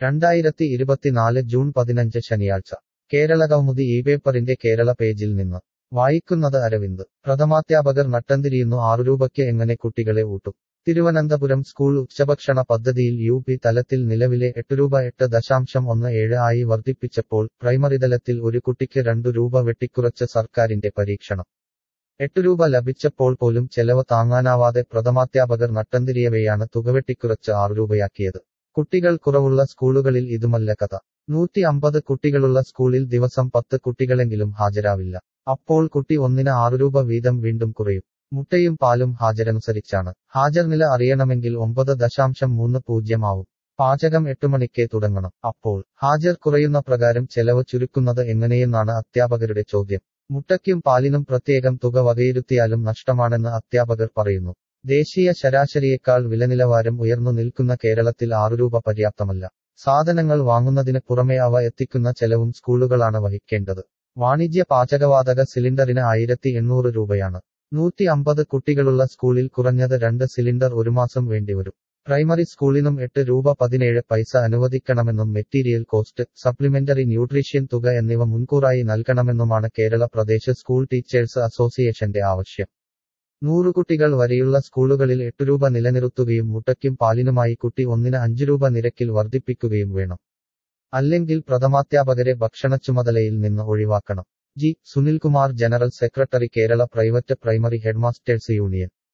രണ്ടായിരത്തി ഇരുപത്തിനാല് ജൂൺ പതിനഞ്ച് ശനിയാഴ്ച കേരളകൗമുദി ഈ പേപ്പറിന്റെ കേരള പേജിൽ നിന്ന് വായിക്കുന്നത് അരവിന്ദ് പ്രഥമാധ്യാപകർ നട്ടംതിരിയുന്നു ആറു രൂപയ്ക്ക് എങ്ങനെ കുട്ടികളെ ഊട്ടും തിരുവനന്തപുരം സ്കൂൾ ഉച്ചഭക്ഷണ പദ്ധതിയിൽ യു പി തലത്തിൽ നിലവിലെ എട്ട് രൂപ എട്ട് ദശാംശം ഒന്ന് ഏഴ് ആയി വർദ്ധിപ്പിച്ചപ്പോൾ പ്രൈമറി തലത്തിൽ ഒരു കുട്ടിക്ക് രണ്ടു രൂപ വെട്ടിക്കുറച്ച് സർക്കാരിന്റെ പരീക്ഷണം എട്ട് രൂപ ലഭിച്ചപ്പോൾ പോലും ചെലവ് താങ്ങാനാവാതെ പ്രഥമാധ്യാപകർ നട്ടംതിരിയവെയാണ് തുക വെട്ടിക്കുറച്ച് ആറു രൂപയാക്കിയത് കുട്ടികൾ കുറവുള്ള സ്കൂളുകളിൽ ഇതുമല്ല കഥ നൂറ്റി അമ്പത് കുട്ടികളുള്ള സ്കൂളിൽ ദിവസം പത്ത് കുട്ടികളെങ്കിലും ഹാജരാവില്ല അപ്പോൾ കുട്ടി ഒന്നിന് ആറു രൂപ വീതം വീണ്ടും കുറയും മുട്ടയും പാലും ഹാജരനുസരിച്ചാണ് ഹാജർ നില അറിയണമെങ്കിൽ ഒമ്പത് ദശാംശം മൂന്ന് പൂജ്യം ആവും പാചകം എട്ടു മണിക്കേ തുടങ്ങണം അപ്പോൾ ഹാജർ കുറയുന്ന പ്രകാരം ചെലവ് ചുരുക്കുന്നത് എങ്ങനെയെന്നാണ് അധ്യാപകരുടെ ചോദ്യം മുട്ടയ്ക്കും പാലിനും പ്രത്യേകം തുക വകയിരുത്തിയാലും നഷ്ടമാണെന്ന് അധ്യാപകർ പറയുന്നു ദേശീയ ശരാശരിയേക്കാൾ വിലനിലവാരം ഉയർന്നു നിൽക്കുന്ന കേരളത്തിൽ ആറു രൂപ പര്യാപ്തമല്ല സാധനങ്ങൾ വാങ്ങുന്നതിന് പുറമെ അവ എത്തിക്കുന്ന ചെലവും സ്കൂളുകളാണ് വഹിക്കേണ്ടത് വാണിജ്യ പാചകവാതക സിലിണ്ടറിന് ആയിരത്തി എണ്ണൂറ് രൂപയാണ് നൂറ്റി അമ്പത് കുട്ടികളുള്ള സ്കൂളിൽ കുറഞ്ഞത് രണ്ട് സിലിണ്ടർ ഒരു മാസം വേണ്ടിവരും പ്രൈമറി സ്കൂളിനും എട്ട് രൂപ പതിനേഴ് പൈസ അനുവദിക്കണമെന്നും മെറ്റീരിയൽ കോസ്റ്റ് സപ്ലിമെന്ററി ന്യൂട്രീഷ്യൻ തുക എന്നിവ മുൻകൂറായി നൽകണമെന്നുമാണ് കേരള പ്രദേശ് സ്കൂൾ ടീച്ചേഴ്സ് അസോസിയേഷന്റെ ആവശ്യം നൂറ് കുട്ടികൾ വരെയുള്ള സ്കൂളുകളിൽ എട്ട് രൂപ നിലനിർത്തുകയും മുട്ടയ്ക്കും പാലിനുമായി കുട്ടി ഒന്നിന് അഞ്ചു രൂപ നിരക്കിൽ വർദ്ധിപ്പിക്കുകയും വേണം അല്ലെങ്കിൽ പ്രഥമാധ്യാപകരെ ഭക്ഷണ ചുമതലയിൽ നിന്ന് ഒഴിവാക്കണം G Sunilkumar general secretary Kerala private primary headmasters union